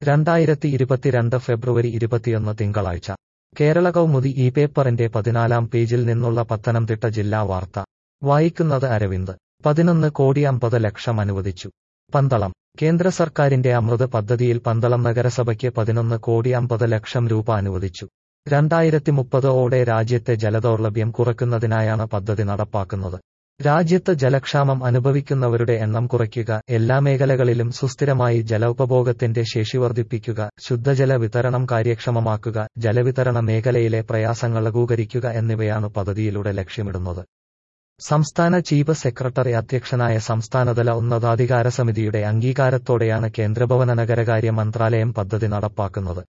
രണ്ടായിരത്തി ഇരുപത്തിരണ്ട് ഫെബ്രുവരി ഇരുപത്തിയൊന്ന് തിങ്കളാഴ്ച കേരള കൗമുദി ഈ പേപ്പറിന്റെ പതിനാലാം പേജിൽ നിന്നുള്ള പത്തനംതിട്ട ജില്ലാ വാർത്ത വായിക്കുന്നത് അരവിന്ദ് പതിനൊന്ന് കോടി അമ്പത് ലക്ഷം അനുവദിച്ചു പന്തളം കേന്ദ്ര സർക്കാരിന്റെ അമൃത് പദ്ധതിയിൽ പന്തളം നഗരസഭയ്ക്ക് പതിനൊന്ന് കോടി അമ്പത് ലക്ഷം രൂപ അനുവദിച്ചു രണ്ടായിരത്തി മുപ്പത് ഓടെ രാജ്യത്തെ ജലദൗർലഭ്യം കുറയ്ക്കുന്നതിനായാണ് പദ്ധതി നടപ്പാക്കുന്നത് രാജ്യത്ത് ജലക്ഷാമം അനുഭവിക്കുന്നവരുടെ എണ്ണം കുറയ്ക്കുക എല്ലാ മേഖലകളിലും സുസ്ഥിരമായി ജലോപഭോഗത്തിന്റെ ശേഷി വർദ്ധിപ്പിക്കുക ശുദ്ധജല വിതരണം കാര്യക്ഷമമാക്കുക ജലവിതരണ മേഖലയിലെ പ്രയാസങ്ങൾ ലഘൂകരിക്കുക എന്നിവയാണ് പദ്ധതിയിലൂടെ ലക്ഷ്യമിടുന്നത് സംസ്ഥാന ചീഫ് സെക്രട്ടറി അധ്യക്ഷനായ സംസ്ഥാനതല ഉന്നതാധികാര സമിതിയുടെ അംഗീകാരത്തോടെയാണ് കേന്ദ്രഭവന നഗരകാര്യ മന്ത്രാലയം പദ്ധതി നടപ്പാക്കുന്നത്